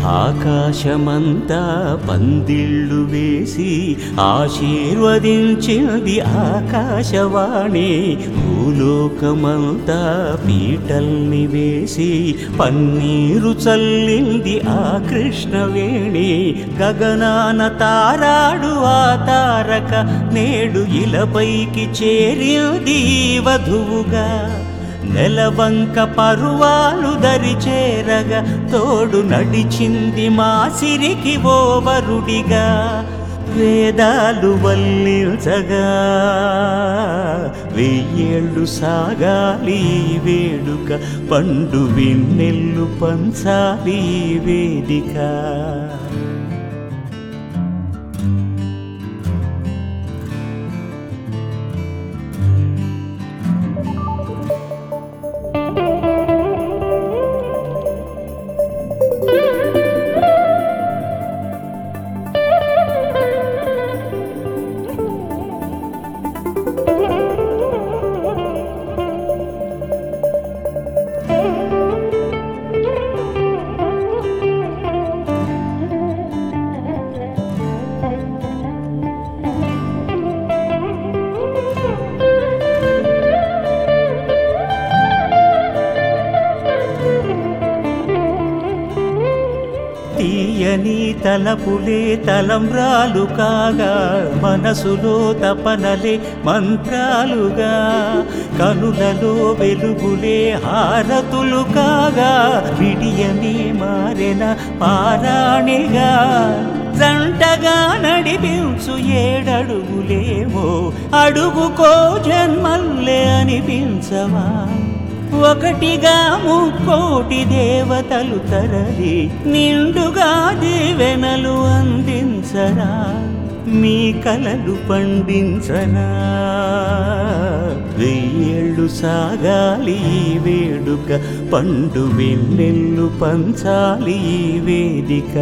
ఆకాశమంతా పందిళ్ళు వేసి ఆశీర్వదించింది ఆకాశవాణి భూలోకమంతా పీటల్ని వేసి పన్నీరు చల్లింది ఆ కృష్ణవేణి గగనాన తారాడు ఆ తారక నేడు ఇలపైకి చేరింది వధువుగా నెలవంక పరువాలు దరిచేరగా తోడు నడిచింది మా సిరికి ఓవరుడిగా వేదాలు వల్లించగా వెయ్యేళ్ళు సాగాలి ఈ వేడుక పండు వెన్నెల్లు పంచాలి ఈ వేదిక తీయని తలపులే తలంబ్రాలు కాగా మనసులో తపనలే మంత్రాలుగా కనులలో వెలుగులే హారతులు కాగా విడియని మారెన పారాణిగా జంటగా నడిపించు ఏడడుగులేమో అడుగుకో జన్మల్లే అనిపించవా ఒకటిగా ముక్కోటి దేవతలు తరలి నిండుగా దీవెనలు అందించరా మీ కలలు పండించరా వెయ్యేళ్ళు సాగాలి ఈ వేడుక పండు వెన్నెల్లు పంచాలి ఈ వేదిక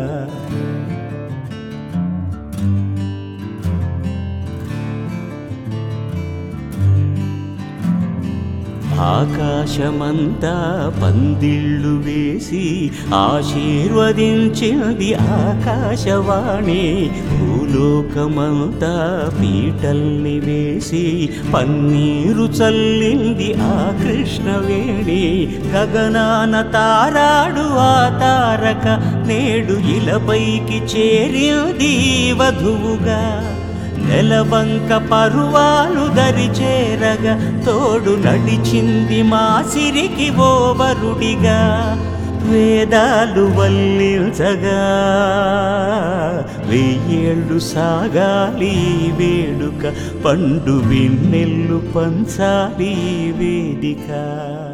ఆకాశమంతా పందిళ్ళు వేసి ఆశీర్వదించింది ఆకాశవాణి భూలోకమంతా పీటల్ని వేసి పన్నీరు చల్లింది ఆ కృష్ణవేణి గగనాన తారాడు ఆ తారక నేడు ఇలపైకి చేరింది వధువుగా నెలవంక పరువాలు దరిచేరగా తోడు నడిచింది మా సిరికి ఓవరుడిగా వేదాలు వల్లించగా వెయ్యేళ్ళు సాగాలి ఈ వేడుక పండు వెన్నెల్లు పంచాలి ఈ వేదిక